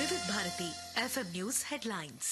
వివిధ Bharati FM news headlines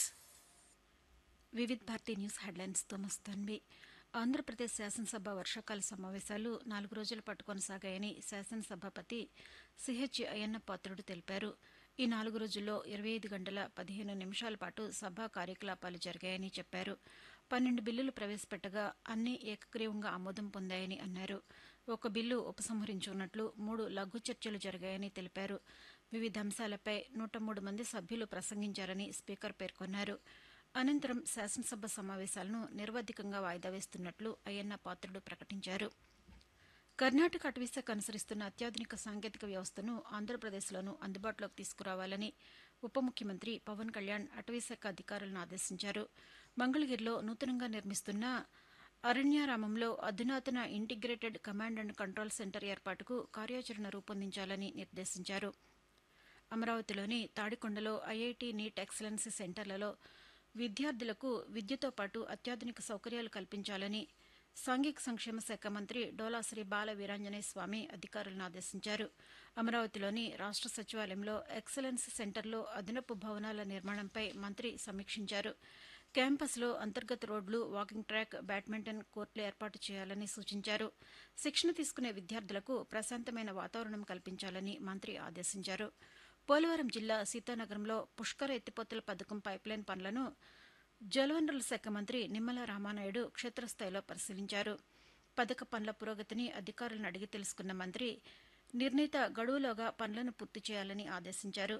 Vividh Bharati news హెడ్లైన్స్తో మస్తాన్వి ఆంధ్రప్రదేశ్ శాసనసభ వర్షాకాల సమావేశాలు నాలుగు రోజుల పాటు కొనసాగాయని శాసనసభాపతి సిహెచ్ అయ్యన్న పాత్రుడు తెలిపారు ఈ నాలుగు రోజుల్లో ఇరవై ఐదు గంటల పదిహేను నిమిషాల పాటు సభా కార్యకలాపాలు జరిగాయని చెప్పారు పన్నెండు బిల్లులు ప్రవేశపెట్టగా అన్ని ఏకగ్రీవంగా ఆమోదం పొందాయని అన్నారు ఒక బిల్లు ఉపసంహరించున్నట్లు మూడు లఘు చర్చలు జరిగాయని తెలిపారు వివిధ అంశాలపై నూట మూడు మంది సభ్యులు ప్రసంగించారని స్పీకర్ పేర్కొన్నారు అనంతరం శాసనసభ సమావేశాలను నిర్వధికంగా వాయిదా వేస్తున్నట్లు అయ్యన్న పాత్రుడు ప్రకటించారు కర్ణాటక అటవీశాఖ అనుసరిస్తున్న అత్యాధునిక సాంకేతిక వ్యవస్థను ఆంధ్రప్రదేశ్లోనూ అందుబాటులోకి తీసుకురావాలని ఉప ముఖ్యమంత్రి పవన్ కళ్యాణ్ అటవీశాఖ అధికారులను ఆదేశించారు మంగళగిరిలో నూతనంగా నిర్మిస్తున్న అరణ్యారామంలో అధునాతన integrated command and control centre ఏర్పాటుకు కార్యాచరణ రూపొందించాలని నిర్దేశించారు అమరావతిలోని తాడికొండలో ఐఐటి నీట్ ఎక్సలెన్సీ సెంటర్లలో విద్యార్థులకు విద్యతో పాటు అత్యాధునిక సౌకర్యాలు కల్పించాలని సాంఘిక సంక్షేమ శాఖ మంత్రి డోలాశ్రీ బాల వీరాంజనేయ స్వామి అధికారులను ఆదేశించారు అమరావతిలోని రాష్ట సచివాలయంలో ఎక్సలెన్స్ సెంటర్లో అదనపు భవనాల నిర్మాణంపై మంత్రి సమీక్షించారు క్యాంపస్లో అంతర్గత రోడ్లు వాకింగ్ ట్రాక్ బ్యాడ్మింటన్ కోర్టులు ఏర్పాటు చేయాలని సూచించారు శిక్షణ తీసుకునే విద్యార్థులకు ప్రశాంతమైన వాతావరణం కల్పించాలని మంత్రి ఆదేశించారు పోలవరం జిల్లా సీతానగరంలో పుష్కర ఎత్తిపోతల పథకం పైప్లైన్ పనులను జలవనరుల శాఖ మంత్రి నిమ్మల రామానాయుడు క్షేత్రస్థాయిలో పరిశీలించారు పథక పనుల పురోగతిని అధికారులను అడిగి తెలుసుకున్న మంత్రి నిర్ణీత గడువులోగా పనులను పూర్తి చేయాలని ఆదేశించారు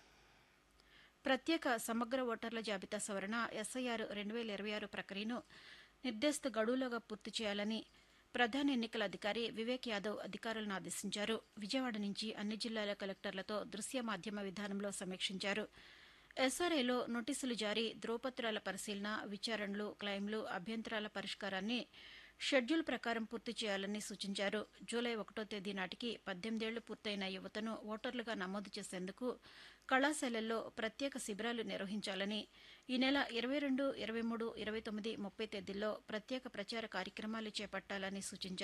ప్రత్యేక సమగ్ర ఓటర్ల జాబితా సవరణ ఎస్ఐఆర్ రెండు వేల ఇరవై ఆరు ప్రక్రియను నిర్దేశిత గడువులోగా పూర్తి చేయాలని ప్రధాన ఎన్నికల అధికారి వివేక్ యాదవ్ అధికారులను ఆదేశించారు విజయవాడ నుంచి అన్ని జిల్లాల కలెక్టర్లతో దృశ్య మాధ్యమ విధానంలో సమీక్షించారు ఎస్ఆర్ఏలో నోటీసులు జారీ ధ్రువపత్రాల పరిశీలన విచారణలు క్లెయిమ్లు అభ్యంతరాల పరిష్కారాన్ని షెడ్యూల్ ప్రకారం పూర్తి చేయాలని సూచించారు జూలై ఒకటో తేదీ నాటికి పద్దెనిమిదేళ్లు పూర్తయిన యువతను ఓటర్లుగా నమోదు చేసేందుకు కళాశాలల్లో ప్రత్యేక శిబిరాలు నిర్వహించాలని ఈ నెల ఇరవై రెండు ఇరవై మూడు ఇరవై తొమ్మిది ముప్పై తేదీల్లో ప్రత్యేక ప్రచార కార్యక్రమాలు చేపట్టాలని సూచించారు